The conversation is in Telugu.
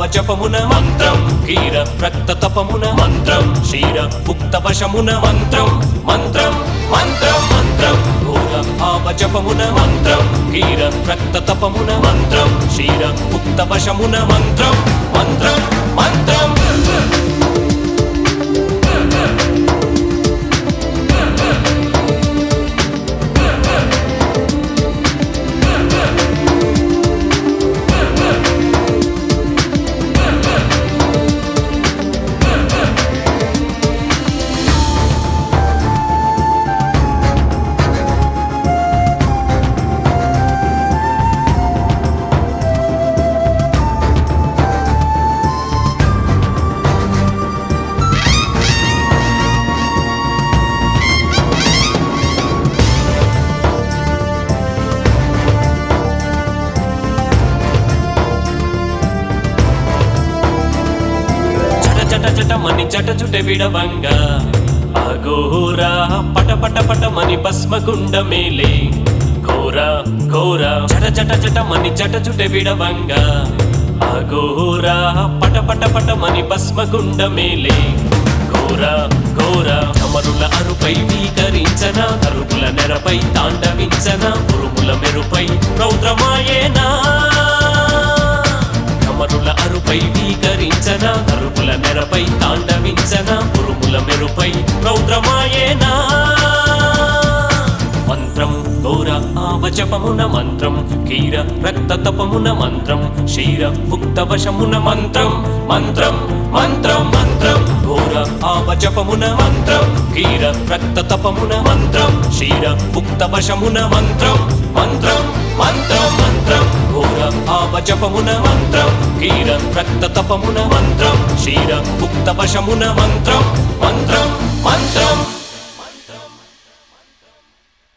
భావజపమున మంత్రం హీర రక్త తపమున మంత్రం క్షీర ముక్త వశమున మంత్రం మంత్రం మంత్రం మంత్రం ఘోర భావజపమున మంత్రం హీర రక్త తపమున మంత్రం క్షీర ముక్త వశమున మంత్రం మంత్రం మంత్రం చట చట చటమని చట చుట విడవంగా అఘోరా పట పట పటమని భస్మకుండ మేలే ఘోర ఘోర చట చట చటమని చట చుట విడవంగా అఘోరా పట పట పటమని భస్మకుండ మేలే ఘోర ఘోర అమరుల అరుపై వీకరించన కరుపుల నెరపై తాండవించన ఉరుముల మెరుపై రౌద్రమాయేనా కమరుల అరుపై వీకరించన కరుపుల నెరపై తాండవించన ఉరుముల మెరుపై రౌద్రమాయేనా మంత్రం ఘోర ఆవచపమున మంత్రం కీర రక్త తపమున మంత్రం క్షీర భుక్త వశమున మంత్రం మంత్రం మంత్రం మంత్రం ఘోర ఆవచపమున మంత్రం కీర రక్త తపమున మంత్రం క్షీర భుక్త వశమున మంత్రం మంత్రం మంత్రం మంత్రం ఘోర ఆవజపమున మంత్రం కీర రక్త తపమున మంత్రం క్షీర భుక్త వశమున మంత్రం మంత్రం మంత్రం